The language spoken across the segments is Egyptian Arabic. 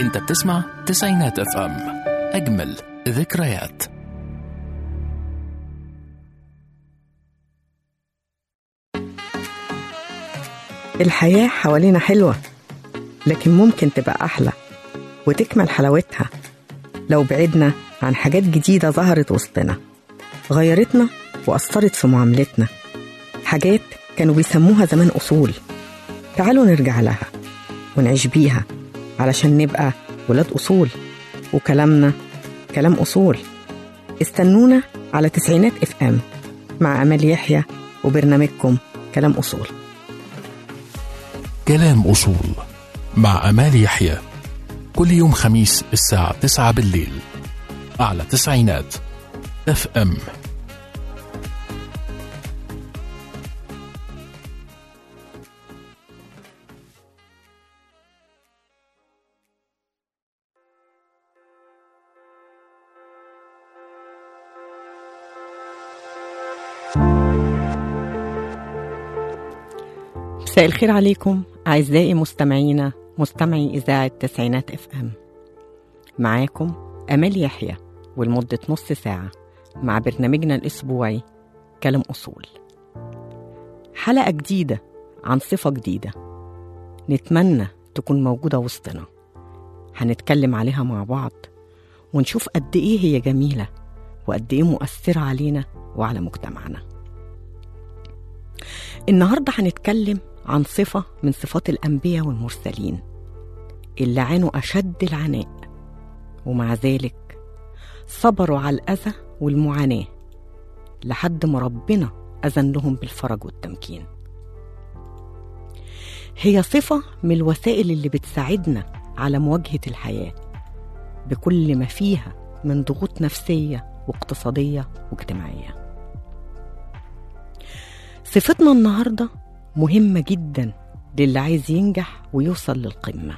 انت بتسمع تسعينات اف ام اجمل ذكريات الحياة حوالينا حلوة لكن ممكن تبقى أحلى وتكمل حلاوتها لو بعدنا عن حاجات جديدة ظهرت وسطنا غيرتنا وأثرت في معاملتنا حاجات كانوا بيسموها زمان أصول تعالوا نرجع لها ونعيش بيها علشان نبقى ولاد أصول وكلامنا كلام أصول استنونا على تسعينات اف ام مع أمل يحيى وبرنامجكم كلام أصول كلام أصول مع أمال يحيى كل يوم خميس الساعة 9 بالليل على تسعينات اف ام مساء الخير عليكم أعزائي مستمعينا مستمعي إذاعة تسعينات اف ام معاكم أمال يحيى ولمدة نص ساعة مع برنامجنا الأسبوعي كلام أصول حلقة جديدة عن صفة جديدة نتمنى تكون موجودة وسطنا هنتكلم عليها مع بعض ونشوف قد إيه هي جميلة وقد إيه مؤثرة علينا وعلى مجتمعنا النهاردة هنتكلم عن صفة من صفات الأنبياء والمرسلين اللي عانوا أشد العناء ومع ذلك صبروا على الأذى والمعاناة لحد ما ربنا أذن لهم بالفرج والتمكين هي صفة من الوسائل اللي بتساعدنا على مواجهة الحياة بكل ما فيها من ضغوط نفسية واقتصادية واجتماعية صفتنا النهارده مهمة جدا للي عايز ينجح ويوصل للقمة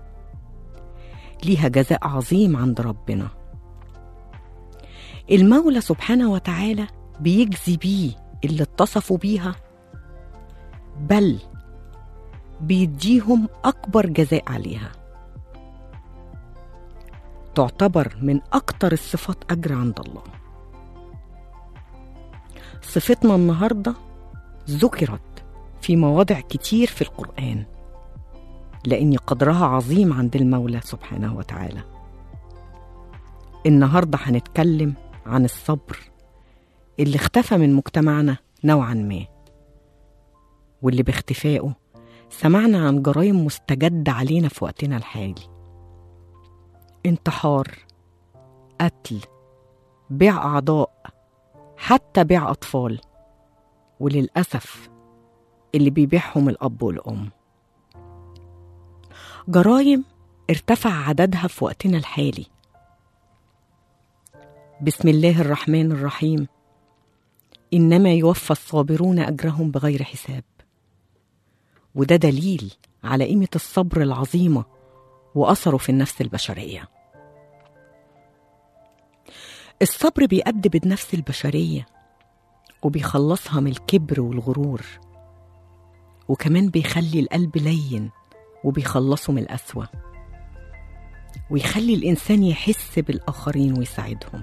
ليها جزاء عظيم عند ربنا المولى سبحانه وتعالى بيجزي بيه اللي اتصفوا بيها بل بيديهم أكبر جزاء عليها تعتبر من أكتر الصفات أجر عند الله صفتنا النهارده ذكرت في مواضع كتير في القرآن لأن قدرها عظيم عند المولى سبحانه وتعالى النهاردة هنتكلم عن الصبر اللي اختفى من مجتمعنا نوعا ما واللي باختفائه سمعنا عن جرائم مستجدة علينا في وقتنا الحالي انتحار قتل بيع أعضاء حتى بيع أطفال وللأسف اللي بيبيعهم الأب والأم جرايم ارتفع عددها في وقتنا الحالي بسم الله الرحمن الرحيم إنما يوفى الصابرون أجرهم بغير حساب وده دليل على قيمة الصبر العظيمة وأثره في النفس البشرية الصبر بيأدب النفس البشرية وبيخلصها من الكبر والغرور وكمان بيخلي القلب لين وبيخلصه من القسوة ويخلي الإنسان يحس بالآخرين ويساعدهم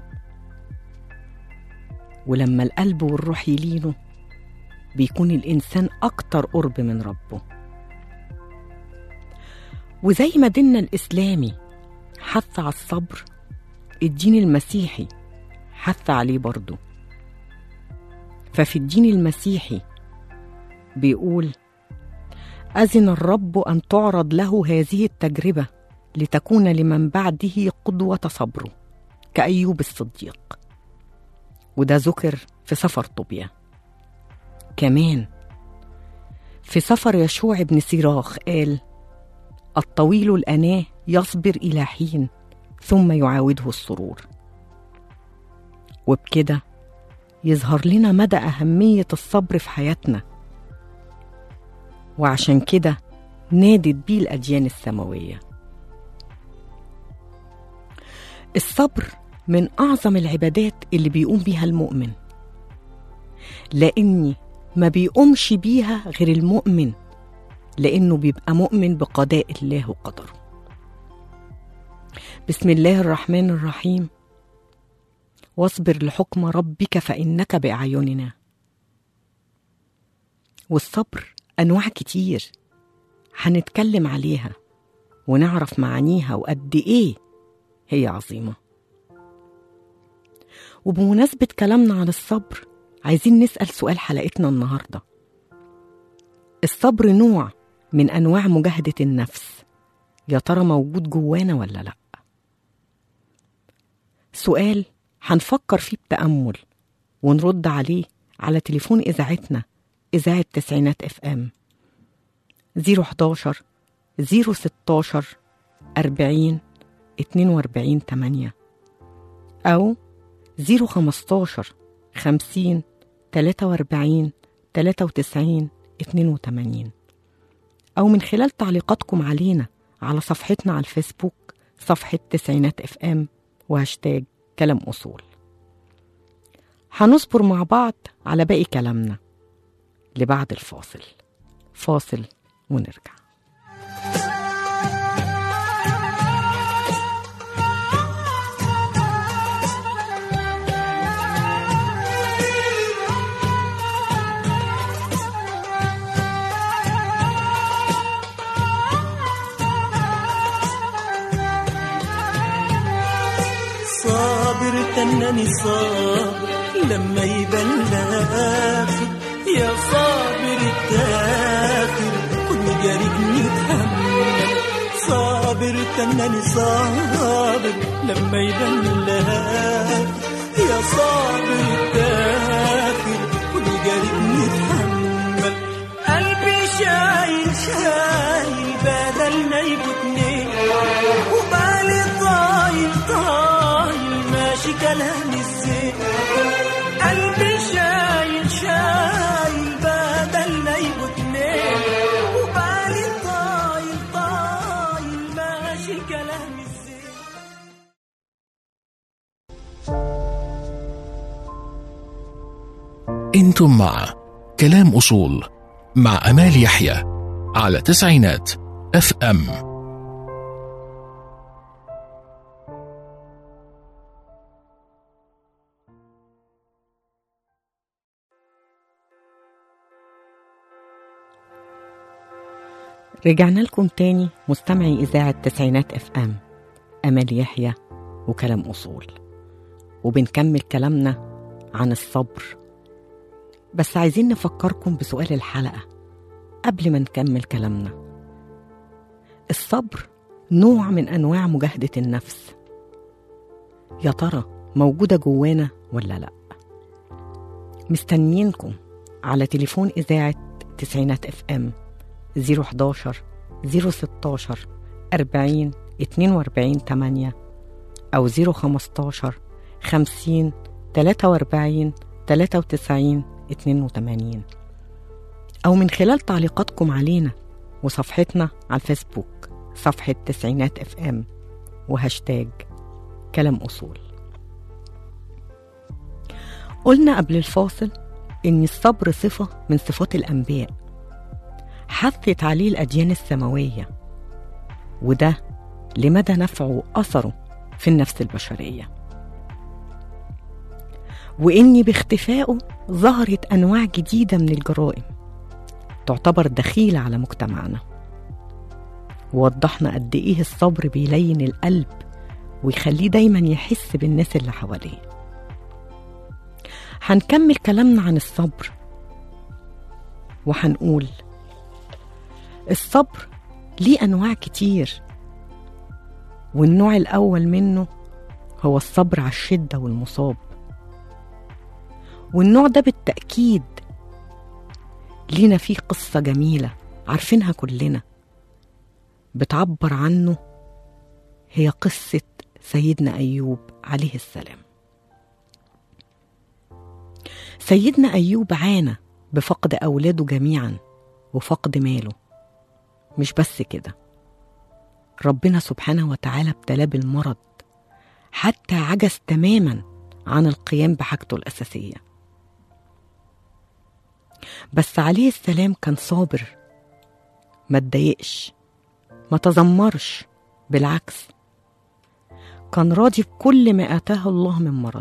ولما القلب والروح يلينوا بيكون الإنسان أكتر قرب من ربه وزي ما ديننا الإسلامي حث على الصبر الدين المسيحي حث عليه برضه ففي الدين المسيحي بيقول أذن الرب أن تعرض له هذه التجربة لتكون لمن بعده قدوة صبره كأيوب الصديق وده ذكر في سفر طوبيا كمان في سفر يشوع بن سيراخ قال الطويل الأناه يصبر إلى حين ثم يعاوده السرور وبكده يظهر لنا مدى أهمية الصبر في حياتنا وعشان كده نادت بيه الأديان السماوية الصبر من أعظم العبادات اللي بيقوم بيها المؤمن لأني ما بيقومش بيها غير المؤمن لأنه بيبقى مؤمن بقضاء الله وقدره بسم الله الرحمن الرحيم واصبر لحكم ربك فإنك بأعيننا والصبر أنواع كتير هنتكلم عليها ونعرف معانيها وقد إيه هي عظيمة وبمناسبة كلامنا عن الصبر عايزين نسأل سؤال حلقتنا النهاردة الصبر نوع من أنواع مجاهدة النفس يا ترى موجود جوانا ولا لأ سؤال هنفكر فيه بتأمل ونرد عليه على تليفون إذاعتنا إذاعة تسعينات اف ام 011 016 40 42 8 أو 015 50 43 93 82 أو من خلال تعليقاتكم علينا على صفحتنا على الفيسبوك صفحة تسعينات اف ام وهاشتاج كلام أصول هنصبر مع بعض على باقي كلامنا لبعد الفاصل فاصل ونرجع صابر تنني صابر لما يبان لاخر يا صابر التاخر خدني جارجني تحمل صابر تنني صابر لما يبان لاخر يا صابر التاخر خدني جارجني تحمل قلبي شايل شايل بدلنا يبوتني وبالي طايل طايل ماشي كلام الزين قلبي شايل شايل بدل لا يبوتني وبالي طايل طايل ماشي كلام الزين انتم مع كلام أصول مع أمال يحيى على تسعينات اف ام رجعنا لكم تاني مستمعي إذاعة تسعينات اف ام أمل يحيى وكلام أصول وبنكمل كلامنا عن الصبر بس عايزين نفكركم بسؤال الحلقة قبل ما نكمل كلامنا الصبر نوع من أنواع مجاهدة النفس يا ترى موجودة جوانا ولا لأ مستنيينكم على تليفون إذاعة تسعينات اف ام 011 016 40 42 8 أو 015 50 43 93 82 أو من خلال تعليقاتكم علينا وصفحتنا على الفيسبوك صفحة تسعينات اف ام وهاشتاج كلام أصول قلنا قبل الفاصل إن الصبر صفة من صفات الأنبياء حثت عليه الأديان السماوية وده لمدى نفعه وأثره في النفس البشرية وإن باختفائه ظهرت أنواع جديدة من الجرائم تعتبر دخيلة على مجتمعنا ووضحنا قد إيه الصبر بيلين القلب ويخليه دايما يحس بالناس اللي حواليه هنكمل كلامنا عن الصبر وهنقول الصبر ليه أنواع كتير والنوع الأول منه هو الصبر على الشدة والمصاب والنوع ده بالتأكيد لينا فيه قصة جميلة عارفينها كلنا بتعبر عنه هي قصة سيدنا أيوب عليه السلام سيدنا أيوب عانى بفقد أولاده جميعا وفقد ماله مش بس كده ربنا سبحانه وتعالى ابتلاه بالمرض حتى عجز تماما عن القيام بحاجته الأساسية بس عليه السلام كان صابر ما اتضايقش ما تذمرش بالعكس كان راضي بكل ما آتاه الله من مرض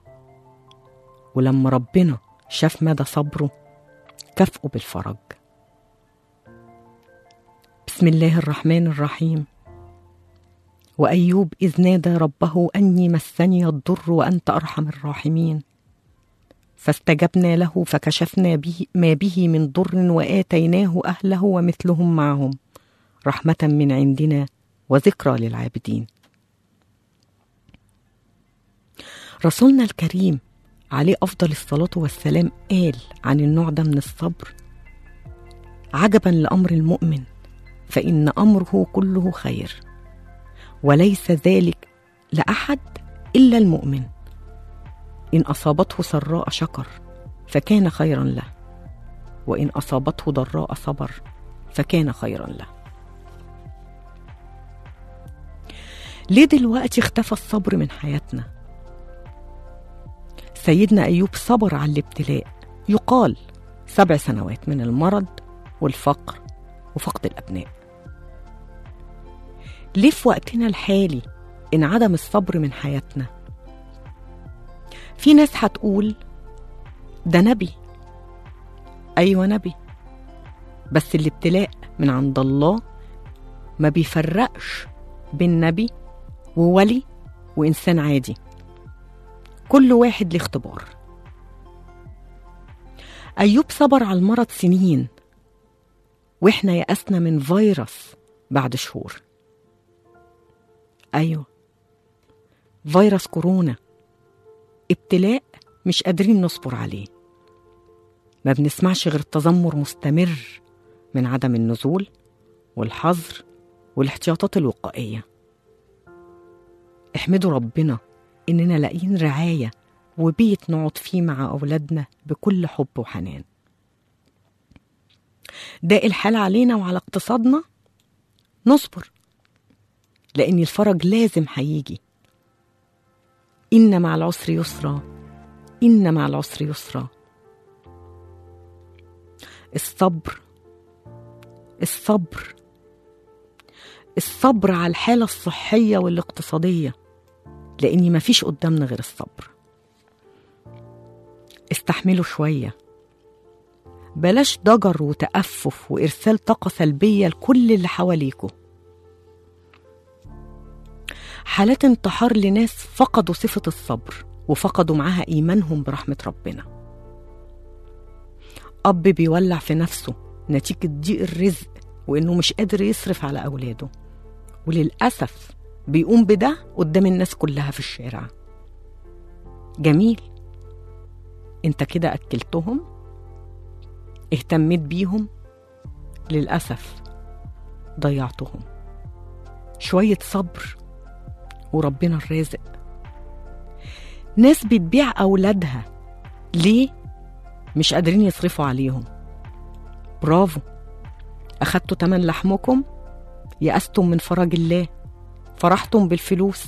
ولما ربنا شاف مدى صبره كافئه بالفرج بسم الله الرحمن الرحيم وأيوب إذ نادى ربه أني مسني الضر وأنت أرحم الراحمين فاستجبنا له فكشفنا به ما به من ضر وآتيناه أهله ومثلهم معهم رحمة من عندنا وذكرى للعابدين رسولنا الكريم عليه أفضل الصلاة والسلام قال عن النوع ده من الصبر عجبا لأمر المؤمن فإن أمره كله خير وليس ذلك لأحد إلا المؤمن إن أصابته سراء شكر فكان خيرا له وإن أصابته ضراء صبر فكان خيرا له ليه دلوقتي اختفى الصبر من حياتنا سيدنا أيوب صبر على الابتلاء يقال سبع سنوات من المرض والفقر وفقد الأبناء ليه في وقتنا الحالي انعدم الصبر من حياتنا في ناس هتقول ده نبي أيوة نبي بس الابتلاء من عند الله ما بيفرقش بين نبي وولي وإنسان عادي كل واحد ليه اختبار أيوب صبر على المرض سنين وإحنا يأسنا من فيروس بعد شهور أيوة فيروس كورونا ابتلاء مش قادرين نصبر عليه ما بنسمعش غير تذمر مستمر من عدم النزول والحظر والاحتياطات الوقائية احمدوا ربنا إننا لاقيين رعاية وبيت نقعد فيه مع أولادنا بكل حب وحنان داء الحال علينا وعلى اقتصادنا نصبر لأن الفرج لازم هيجي إن مع العسر يسرا إن مع العسر يسرا الصبر الصبر الصبر على الحالة الصحية والاقتصادية لأني مفيش قدامنا غير الصبر استحملوا شوية بلاش ضجر وتأفف وإرسال طاقة سلبية لكل اللي حواليكوا حالات انتحار لناس فقدوا صفة الصبر وفقدوا معاها إيمانهم برحمة ربنا أب بيولع في نفسه نتيجة ضيق الرزق وإنه مش قادر يصرف على أولاده وللأسف بيقوم بده قدام الناس كلها في الشارع جميل انت كده أكلتهم اهتميت بيهم للأسف ضيعتهم شوية صبر وربنا الرازق ناس بتبيع أولادها ليه؟ مش قادرين يصرفوا عليهم برافو أخدتوا تمن لحمكم يأستم من فرج الله فرحتم بالفلوس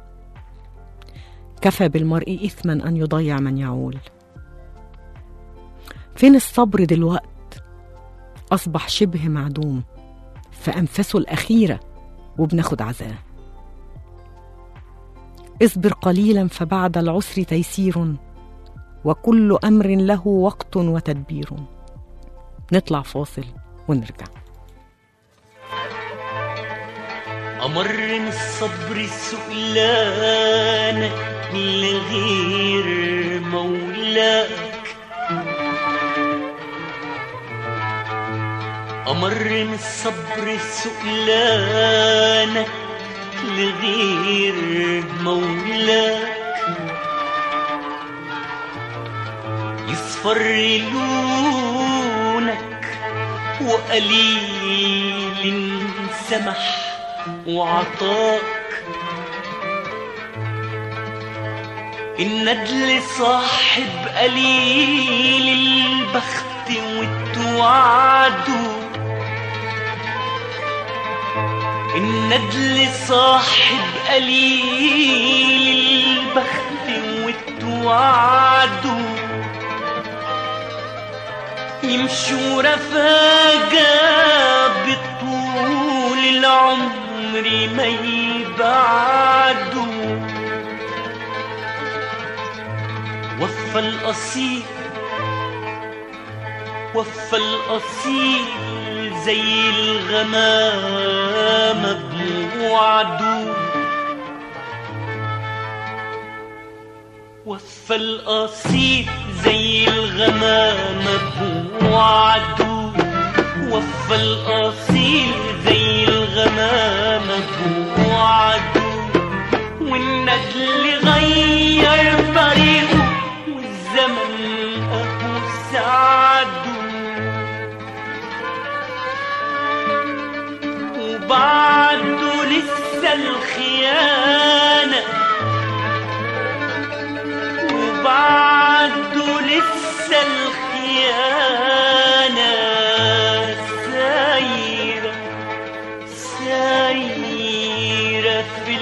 كفى بالمرء إثما أن يضيع من يعول فين الصبر دلوقت أصبح شبه معدوم في أنفاسه الأخيرة وبناخد عزاه اصبر قليلا فبعد العسر تيسير وكل امر له وقت وتدبير نطلع فاصل ونرجع أمر من الصبر سؤلانك لغير مولاك أمر من الصبر سؤلانك لغير مولاك يصفر لونك وقليل سمح وعطاك الندل صاحب قليل البخت والتوعدوا الندل صاحب قليل البخت والتوعدوا يمشوا رفاقة بطول العمر ما يبعدوا الأصيل وفى الأصيل زي الغمامة بوعده وفى الأصيل زي الغمامة بوعده وفى الأصيل زي الغمامة بوعده والنجل غير طريقه والزمن أهو ساعده وبعده لسه الخيانة وبعده لسه الخيانة سايرة سايرة في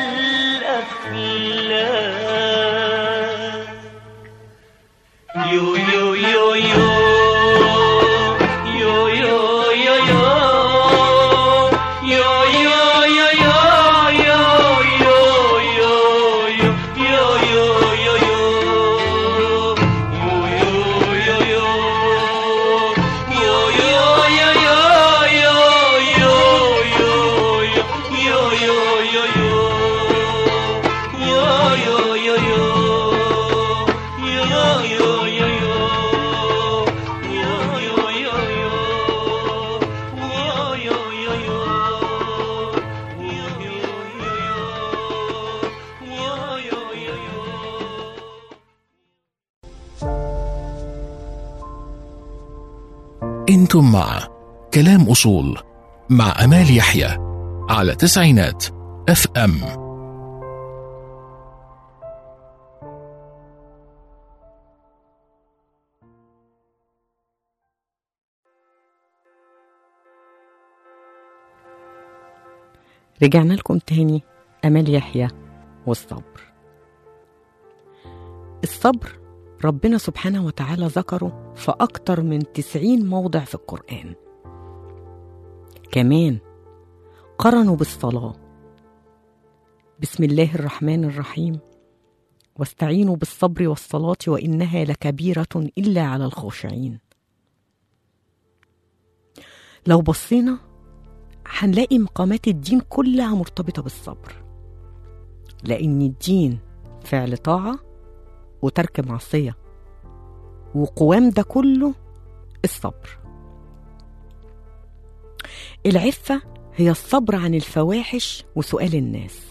الأفلاك يو يو يو يو يو يو يو يو يو يو يو يو يو يو يو يو يو انتم مع كلام اصول مع امال يحيى على تسعينات اف ام رجعنا لكم تاني أمال يحيى والصبر الصبر ربنا سبحانه وتعالى ذكره في أكتر من تسعين موضع في القرآن كمان قرنوا بالصلاة بسم الله الرحمن الرحيم واستعينوا بالصبر والصلاة وإنها لكبيرة إلا على الخاشعين لو بصينا هنلاقي مقامات الدين كلها مرتبطة بالصبر لأن الدين فعل طاعة وترك معصية وقوام ده كله الصبر العفة هي الصبر عن الفواحش وسؤال الناس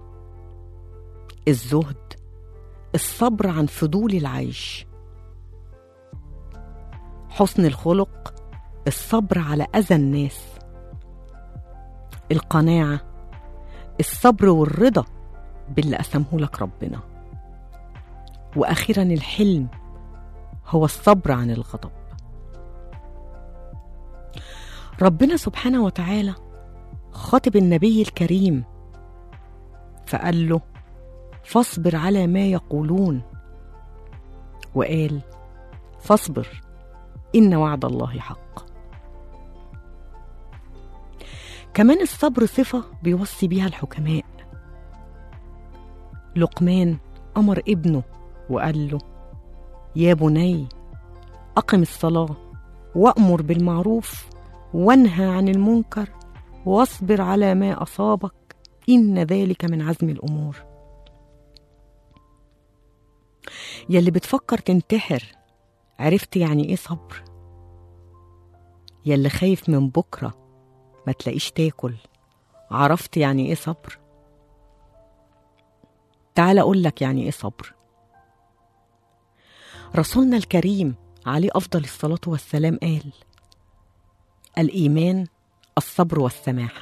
الزهد الصبر عن فضول العيش حسن الخلق الصبر على أذى الناس القناعة الصبر والرضا باللي قسمه لك ربنا وأخيرا الحلم هو الصبر عن الغضب ربنا سبحانه وتعالى خاطب النبي الكريم فقال له فاصبر على ما يقولون وقال فاصبر إن وعد الله حق كمان الصبر صفة بيوصي بيها الحكماء لقمان أمر ابنه وقال له يا بني أقم الصلاة وأمر بالمعروف وانهى عن المنكر واصبر على ما أصابك إن ذلك من عزم الأمور يلي بتفكر تنتحر عرفت يعني إيه صبر يلي خايف من بكرة ما تلاقيش تاكل عرفت يعني إيه صبر تعال أقول لك يعني إيه صبر رسولنا الكريم عليه أفضل الصلاة والسلام قال الإيمان الصبر والسماحة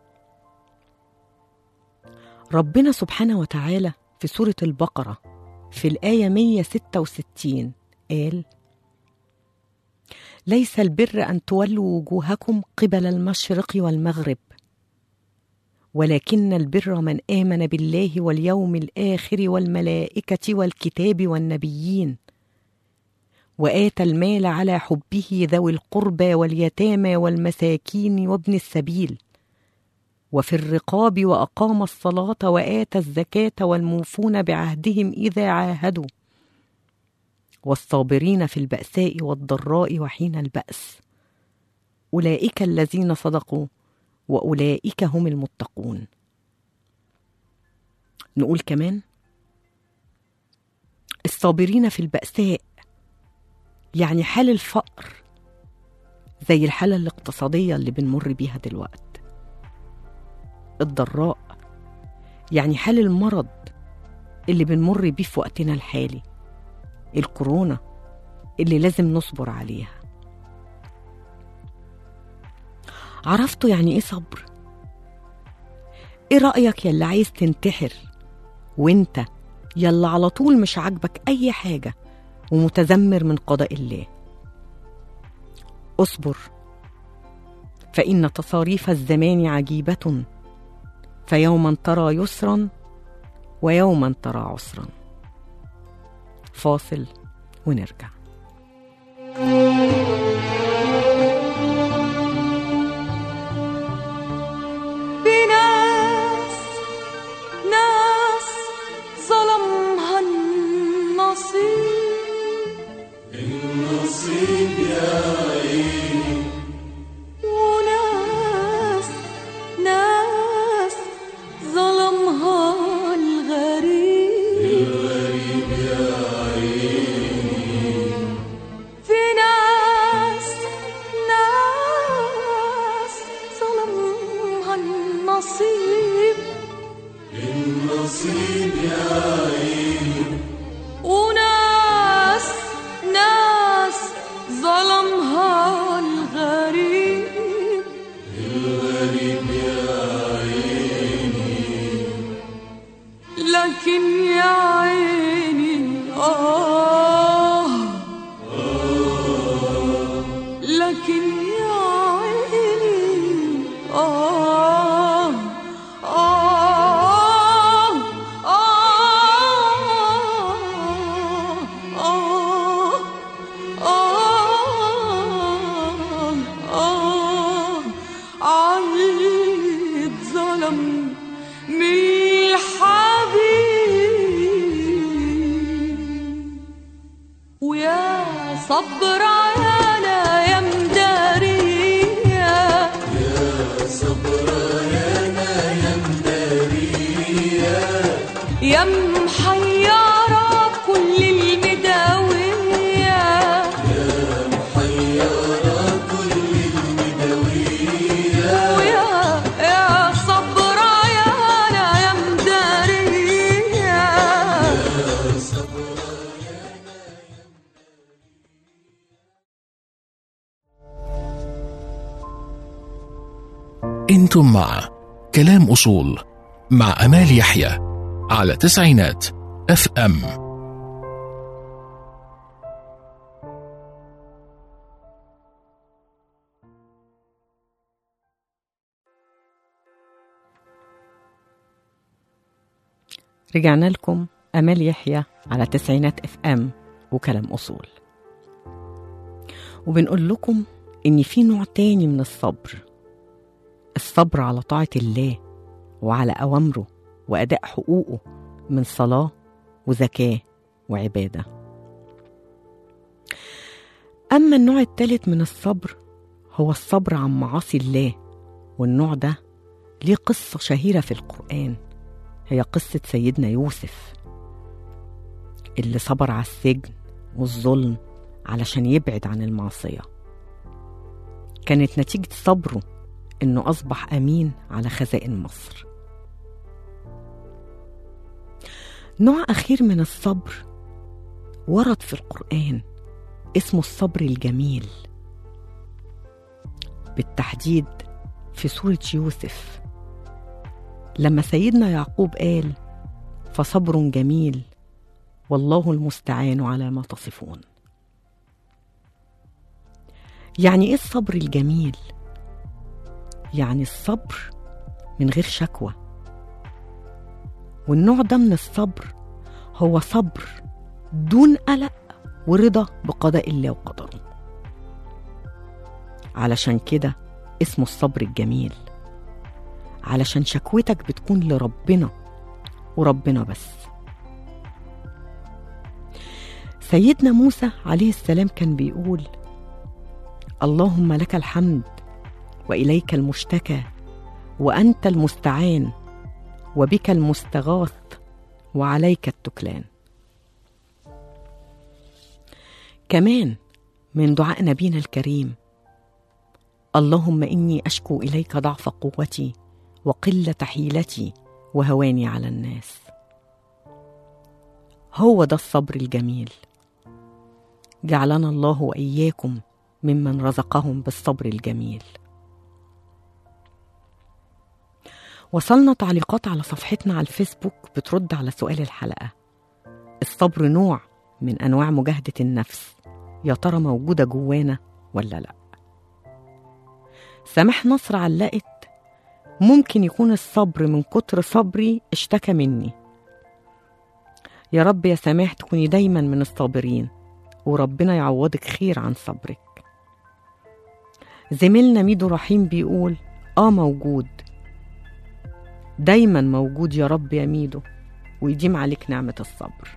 ربنا سبحانه وتعالى في سورة البقرة في الآية 166 قال ليس البر أن تولوا وجوهكم قبل المشرق والمغرب ولكن البر من آمن بالله واليوم الآخر والملائكة والكتاب والنبيين وآتى المال على حبه ذوي القربى واليتامى والمساكين وابن السبيل وفي الرقاب وأقام الصلاة وآتى الزكاة والموفون بعهدهم إذا عاهدوا والصابرين في البأساء والضراء وحين البأس أولئك الذين صدقوا وأولئك هم المتقون نقول كمان الصابرين في البأساء يعني حال الفقر زي الحالة الاقتصادية اللي بنمر بيها دلوقت الضراء يعني حال المرض اللي بنمر بيه في وقتنا الحالي الكورونا اللي لازم نصبر عليها عرفتوا يعني ايه صبر ايه رأيك يا اللي عايز تنتحر وانت يلا على طول مش عاجبك اي حاجة ومتذمر من قضاء الله اصبر فإن تصاريف الزمان عجيبة فيوما ترى يسرا ويوما ترى عسرا فاصل ونرجع في ناس ناس ظلمها النصيب وناس ناس ظلمها الغريب في ناس ناس ظلمها النصيب وناس ناس ظلمها الغريب لكن يا عيني آه لكن يا عيني آه آه آه آه آه عيد ظلم من الحبيب ويا صبر عيانا يا مدارية يا محيرة كل المداوية ويا يا صبر عيانا يا مدارية انتم مع كلام اصول مع امال يحيى على تسعينات اف ام رجعنا لكم أمال يحيى على تسعينات اف ام وكلام أصول وبنقول لكم إن في نوع تاني من الصبر الصبر على طاعة الله وعلى أوامره وأداء حقوقه من صلاة وزكاة وعبادة أما النوع الثالث من الصبر هو الصبر عن معاصي الله والنوع ده ليه قصة شهيرة في القرآن هي قصة سيدنا يوسف اللي صبر على السجن والظلم علشان يبعد عن المعصية كانت نتيجة صبره إنه أصبح أمين على خزائن مصر نوع أخير من الصبر ورد في القرآن اسمه الصبر الجميل بالتحديد في سورة يوسف لما سيدنا يعقوب قال فصبر جميل والله المستعان على ما تصفون يعني ايه الصبر الجميل يعني الصبر من غير شكوى والنوع ده من الصبر هو صبر دون قلق ورضا بقضاء الله وقدره علشان كده اسمه الصبر الجميل علشان شكوتك بتكون لربنا وربنا بس سيدنا موسى عليه السلام كان بيقول اللهم لك الحمد واليك المشتكى وانت المستعان وبك المستغاث وعليك التكلان كمان من دعاء نبينا الكريم اللهم اني اشكو اليك ضعف قوتي وقله حيلتي وهواني على الناس هو ده الصبر الجميل جعلنا الله واياكم ممن رزقهم بالصبر الجميل وصلنا تعليقات على صفحتنا على الفيسبوك بترد على سؤال الحلقه الصبر نوع من انواع مجاهده النفس يا ترى موجوده جوانا ولا لا سامح نصر علقت ممكن يكون الصبر من كتر صبري اشتكى مني يا رب يا سماح تكوني دايما من الصابرين وربنا يعوضك خير عن صبرك زميلنا ميدو رحيم بيقول اه موجود دايما موجود يا رب يا ميدو ويديم عليك نعمة الصبر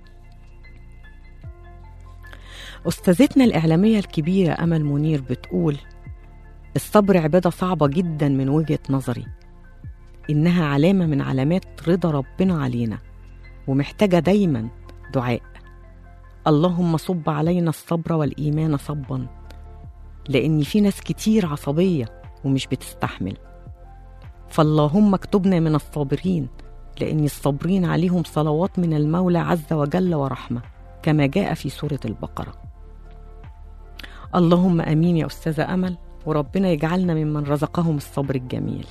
أستاذتنا الإعلامية الكبيرة أمل منير بتقول الصبر عبادة صعبة جدا من وجهة نظري إنها علامة من علامات رضا ربنا علينا ومحتاجة دايما دعاء اللهم صب علينا الصبر والإيمان صبا لأن في ناس كتير عصبية ومش بتستحمل فاللهم اكتبنا من الصابرين لأن الصابرين عليهم صلوات من المولى عز وجل ورحمة كما جاء في سورة البقرة اللهم امين يا استاذه امل وربنا يجعلنا ممن رزقهم الصبر الجميل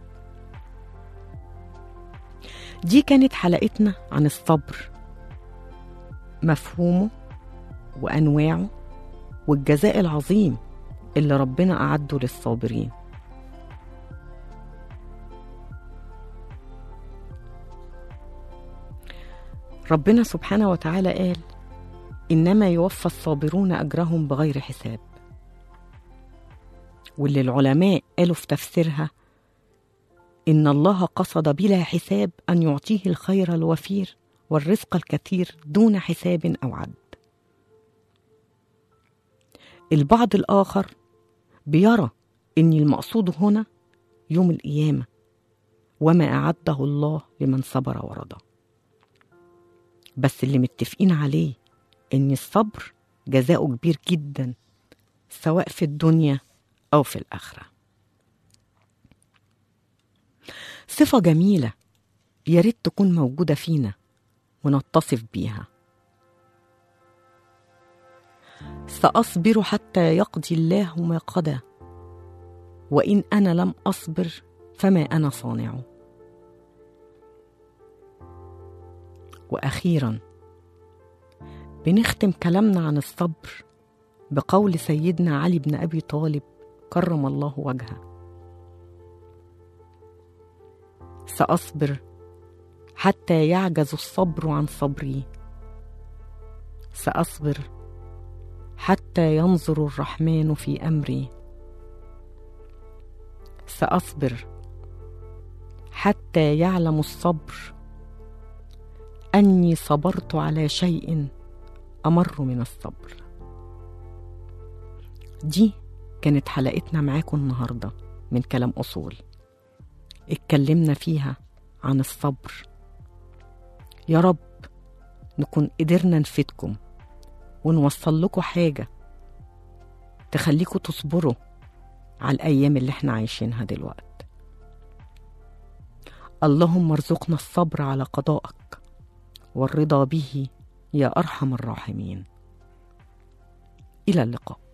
دي كانت حلقتنا عن الصبر مفهومه وانواعه والجزاء العظيم اللي ربنا اعده للصابرين ربنا سبحانه وتعالى قال انما يوفى الصابرون اجرهم بغير حساب واللي العلماء قالوا في تفسيرها ان الله قصد بلا حساب ان يعطيه الخير الوفير والرزق الكثير دون حساب او عد البعض الاخر بيرى ان المقصود هنا يوم القيامه وما اعده الله لمن صبر ورضى بس اللي متفقين عليه ان الصبر جزاؤه كبير جدا سواء في الدنيا او في الاخره صفه جميله يا ريت تكون موجوده فينا ونتصف بيها ساصبر حتى يقضي الله ما قضى وان انا لم اصبر فما انا صانع واخيرا بنختم كلامنا عن الصبر بقول سيدنا علي بن ابي طالب كرم الله وجهه ساصبر حتى يعجز الصبر عن صبري ساصبر حتى ينظر الرحمن في امري ساصبر حتى يعلم الصبر اني صبرت على شيء امر من الصبر دي كانت حلقتنا معاكم النهارده من كلام اصول اتكلمنا فيها عن الصبر يا رب نكون قدرنا نفيدكم ونوصل لكم حاجه تخليكم تصبروا على الايام اللي احنا عايشينها دلوقتي اللهم ارزقنا الصبر على قضائك والرضا به يا ارحم الراحمين الى اللقاء